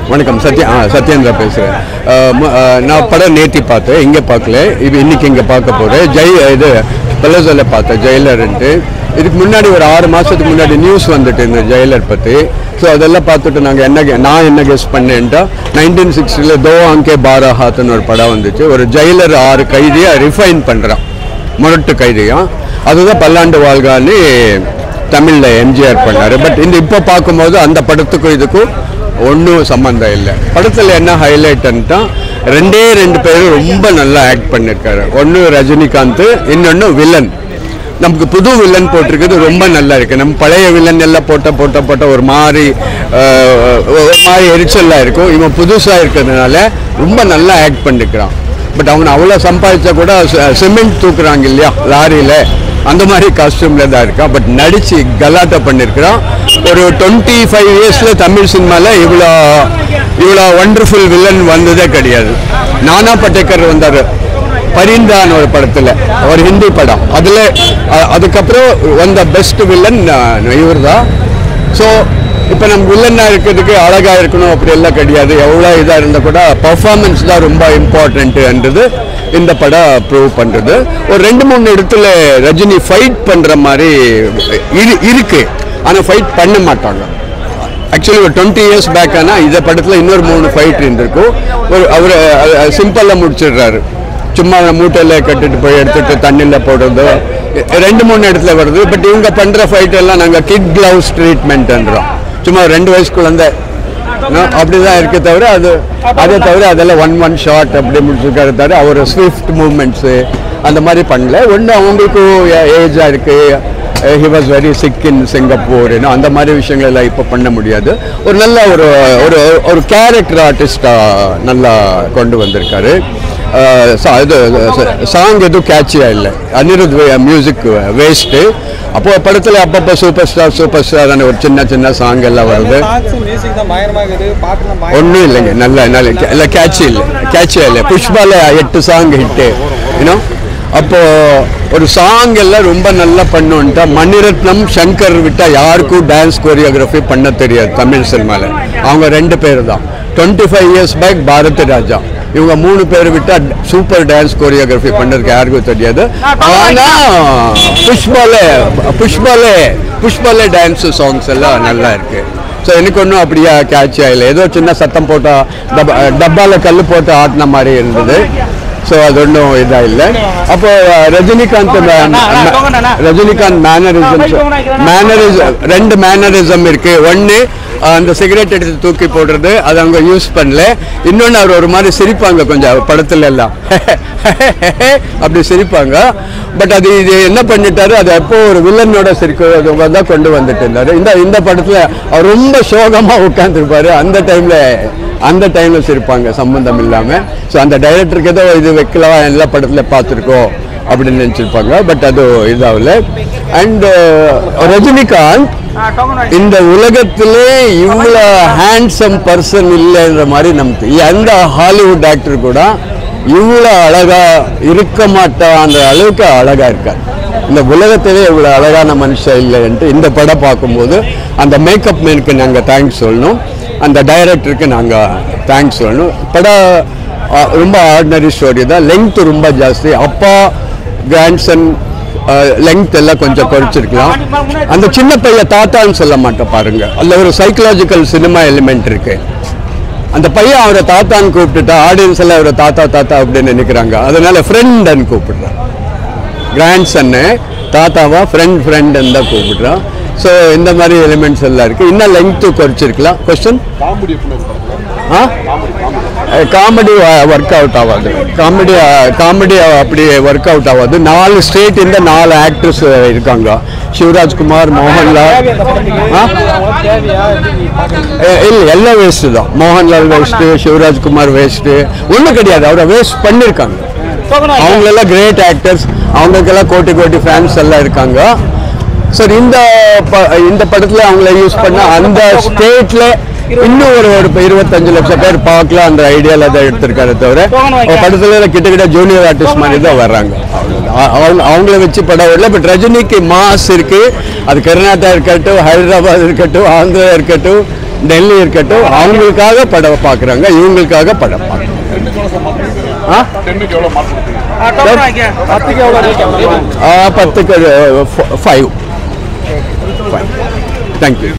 வணக்கம் சத்யா ஆ சத்யேந்திரா பேசுகிறேன் நான் படம் நேத்தி பார்த்தேன் இங்கே பார்க்கல இது இன்னைக்கு இங்கே பார்க்க போகிறேன் ஜெய் இது பெலசோல பார்த்தேன் ஜெயிலர்ன்ட்டு இதுக்கு முன்னாடி ஒரு ஆறு மாதத்துக்கு முன்னாடி நியூஸ் வந்துட்டு இந்த ஜெயிலர் பற்றி ஸோ அதெல்லாம் பார்த்துட்டு நாங்கள் என்ன கே- நான் என்ன கெஸ் பண்ணேன்ட்டா நைன்டீன் சிக்ஸ்டியில் தோ அங்கே பாரா ஹாத்னு ஒரு படம் வந்துச்சு ஒரு ஜெயிலர் ஆறு கைதியை ரிஃபைன் பண்ணுறான் முரட்டு கைதியும் அதுதான் பல்லாண்டு வாழ்கான்னு தமிழில் எம்ஜிஆர் பண்ணார் பட் இந்த இப்போ பார்க்கும்போது அந்த படத்துக்கும் இதுக்கும் ஒன்றும் சம்மந்தம் இல்லை படத்தில் என்ன ஹைலைட்ன்ட்டா ரெண்டே ரெண்டு பேரும் ரொம்ப நல்லா ஆக்ட் பண்ணியிருக்காரு ஒன்று ரஜினிகாந்த் இன்னொன்று வில்லன் நமக்கு புது வில்லன் போட்டிருக்குது ரொம்ப நல்லா இருக்கு நம்ம பழைய வில்லன் எல்லாம் போட்ட போட்ட போட்ட ஒரு மாதிரி அஹ், ஒரு மாதிரி எரிச்சலாக இருக்கும் இவன் புதுசாக இருக்கிறதுனால ரொம்ப நல்லா ஆக்ட் பண்ணிருக்கிறான் பட் அவனை அவ்வளோ சம்பாதிச்சா கூட சிமெண்ட் தூக்குறாங்க இல்லையா லாரியில் அந்த மாதிரி காஸ்டியூமில் தான் இருக்கான் பட் நடித்து கலாட்டா பண்ணியிருக்கிறான் ஒரு டுவெண்ட்டி ஃபைவ் இயர்ஸில் தமிழ் சினிமாவில் இவ்வளோ இவ்வளோ ஒண்டர்ஃபுல் வில்லன் வந்ததே கிடையாது நானா பட்டேக்கர் வந்தார் பரிந்தான ஒரு படத்தில் ஒரு ஹிந்தி படம் அதில் அதுக்கப்புறம் வந்த பெஸ்ட் வில்லன் இவர் தான் ஸோ இப்போ நம்ம வில்லனாக இருக்கிறதுக்கு அழகாக இருக்கணும் அப்படி எல்லாம் கிடையாது எவ்வளோ இதாக இருந்தால் கூட பர்ஃபார்மன்ஸ் தான் ரொம்ப இம்பார்ட்டண்ட்டுன்றது இந்த படம் ப்ரூவ் பண்ணுறது ஒரு ரெண்டு மூணு இடத்துல ரஜினி ஃபைட் பண்ணுற மாதிரி இரு இருக்கு ஆனால் ஃபைட் பண்ண மாட்டாங்க ஆக்சுவலி ஒரு டுவெண்ட்டி இயர்ஸ் பேக் ஆனால் இந்த படத்தில் இன்னொரு மூணு ஃபைட் இருந்திருக்கும் ஒரு அவர் சிம்பிளாக முடிச்சிடுறாரு சும்மா மூட்டையில் கட்டிட்டு போய் எடுத்துட்டு தண்ணியில் போடுறது ரெண்டு மூணு இடத்துல வருது பட் இவங்க பண்ணுற ஃபைட் எல்லாம் நாங்கள் கிட் கிளவுஸ் ட்ரீட்மெண்ட்ன்றோம் சும்மா ஒரு ரெண்டு வயசு குழந்தை அப்படிதான் இருக்கே தவிர அது அதை தவிர அதெல்லாம் ஒன் ஒன் ஷாட் அப்படி முடிச்சிருக்காரு தவிர அவர் ஸ்விஃப்ட் மூமெண்ட்ஸு அந்த மாதிரி பண்ணல ஒன்று அவங்களுக்கும் ஏஜாக இருக்குது he was very sick in Singapore அந்த மாதிரி விஷயங்கள் எல்லாம் இப்போ பண்ண முடியாது ஒரு நல்ல ஒரு ஒரு ஒரு கேரக்டர் ஆர்டிஸ்டாக நல்லா கொண்டு வந்திருக்காரு அஹ் சா- இது சாங் எதுவும் கேட்சியாக இல்லை அனிருத் மியூசிக் வேஸ்ட்டு அப்போ படத்தில் அப்பப்போ சூப்பர் ஸ்டார் சூப்பர் ஸ்டார் ஒரு சின்ன சின்ன சாங் எல்லாம் வருது சாங்ஸ் மியூசிக் தான் பயங்கரமா இருக்குது பாட்டுலாம் பயங்கரமா ஒன்றும் இல்லைங்க நல்ல நல்ல இல்லை கேட்சி இல்லை கேட்சியாக இல்லை புஷ்பால எட்டு சாங் ஹிட்டு யூனோ அப்போ ஒரு சாங் எல்லாம் ரொம்ப நல்லா பண்ணுன்ட்டா மணிரத்னம் சங்கர் விட்டா யாருக்கும் டான்ஸ் கோரியோகிராஃபி பண்ண தெரியாது தமிழ் சினிமாவில் அவங்க ரெண்டு பேர் தான் twenty five years back Bharathi Raja இவங்க மூணு பேர் விட்டா சூப்பர் டான்ஸ் கோரியோகிராஃபி பண்ணதுக்கு யாருக்கும் தெரியாது ஆனா புஷ்பாலே புஷ்பாலே புஷ்பாலே டான்ஸ் சாங்ஸ் எல்லாம் நல்லா இருக்கு ஸோ எனக்கு ஒன்றும் அப்படியா கேட்ச் ஆகலை ஏதோ சின்ன சத்தம் போட்டா டப்பா டப்பாவில் கல் போட்டு ஆட்டின மாதிரி இருந்தது ஸோ அது ஒன்றும் இதாக இல்லை அப்போ அஹ், ரஜினிகாந்த் மே- ரஜினிகாந்த் மேனரிசம் மேனரிசம் ரெண்டு மேனரிசம் இருக்கு ஒன்று அந்த சிகரெட் எடுத்து தூக்கி போடுறது அதை அவங்க யூஸ் பண்ணல இன்னொன்று அவர் ஒரு மாதிரி சிரிப்பாங்க கொஞ்சம் படத்துல எல்லாம் அப்படி சிரிப்பாங்க பட் அது இது என்ன பண்ணிட்டாரு அது எப்போ ஒரு வில்லனோட சிரிக்க தான் கொண்டு வந்துட்டு இருந்தாரு இந்த இந்த படத்துல அவர் ரொம்ப சோகமா உட்காந்துருப்பாரு அந்த டைம்ல அந்த டைம்ல சிரிப்பாங்க சம்பந்தம் இல்லாம ஸோ அந்த டைரக்டருக்கு ஏதோ இது வைக்கலாம் எல்லா படத்துல பார்த்துருக்கோம் அப்படின்னு நினச்சிருப்பாங்க பட் அது இதாகல அண்ட் ரஜினிகாந்த் இந்த உலகத்திலே இவ்வளோ ஹேண்ட்ஸம் பர்சன் இல்லைன்ற மாதிரி நமக்கு எந்த ஹாலிவுட் ஆக்டர் கூட இவ்வளோ அழகா இருக்க மாட்டான்ற அளவுக்கு அழகா இருக்கார் இந்த உலகத்திலே இவ்வளோ அழகான மனுஷன் இல்லைன்ட்டு இந்த படம் பார்க்கும்போது அந்த மேக்கப் மேனுக்கு நாங்கள் தேங்க்ஸ் சொல்லணும் அந்த டைரக்டருக்கு நாங்கள் தேங்க்ஸ் சொல்லணும் படம் ஆ, ரொம்ப ஆர்டினரி ஸ்டோரி தான் லெங்க் ரொம்ப ஜாஸ்தி அப்பா கிராண்ட்சன் லெங்த் எல்லாம் கொஞ்சம் குறைச்சிருக்கலாம் அந்த சின்ன பையன் தாத்தான்னு சொல்ல மாட்டேன் பாருங்க அதில் ஒரு சைக்கலாஜிக்கல் சினிமா எலிமெண்ட் இருக்கு அந்த பையன் அவரை தாத்தான்னு கூப்பிட்டுட்டா ஆடியன்ஸ் எல்லாம் அவரை தாத்தா தாத்தா அப்படின்னு நினைக்கிறாங்க அதனால ஃப்ரெண்டுன்னு கூப்பிடுறான் கிராண்ட் சன்னு தாத்தாவா ஃப்ரெண்ட் ஃப்ரெண்டுன்னு தான் கூப்பிடுறான் ஸோ இந்த மாதிரி எலிமெண்ட்ஸ் எல்லாம் இருக்கு இன்னும் லெங்க்த்து குறைச்சிருக்கலாம் கொஸ்டின் காமெடி எப்படி இருக்கு ஆ காமெடி ஒர்க் அவுட் ஆகாது காமெடி காமெடி அப்படி ஒர்க் அவுட் ஆகாது நாலு ஸ்டேட் இந்த நாலு ஆக்டர்ஸ் இருக்காங்க சிவராஜ்குமார் மோகன்லால் ஆ தேவையா எ- இல்லை எல்லாம் வேஸ்ட்டு தான் மோகன்லால் வேஸ்ட்டு சிவராஜ்குமார் வேஸ்ட்டு ஒன்றும் கிடையாது அவரை வேஸ்ட் பண்ணியிருக்காங்க அவங்களெல்லாம் கிரேட் ஆக்டர்ஸ் அவங்களுக்கெல்லாம் கோட்டி கோட்டி ஃபேன்ஸ் எல்லாம் இருக்காங்க சார் இந்த ப- இந்த படத்தில் அவங்கள யூஸ் பண்ண அந்த ஸ்டேட்ல இன்னும் ஒரு ஒரு இருபத்தஞ்சு லட்சம் பேர் பார்க்கலாம் அந்த ஐடியாவில் தான் எடுத்திருக்காரு தவிர அவங்க படத்துல கிட்டத்தட்ட ஜூனியர் ஆர்டிஸ்ட் மாதிரி தான் வர்றாங்க அவ்வளவுதான். அ- அவங்க அவங்கள வச்சு படம் இல்லை பட் ரஜினிக்கு மாஸ் இருக்கு அது கர்நாடகா இருக்கட்டும் ஹைதராபாத் இருக்கட்டும் ஆந்திரா இருக்கட்டும் டெல்லி இருக்கட்டும் அவங்களுக்காக படம் பார்க்குறாங்க இவங்களுக்காக படம் பார்க்குறாங்க ஆ பத்துக்கு எவ்வளோ ரேட் ஆ, பத்துக்கு ஃபைவ் ஃபைவ் தேங்க்யூ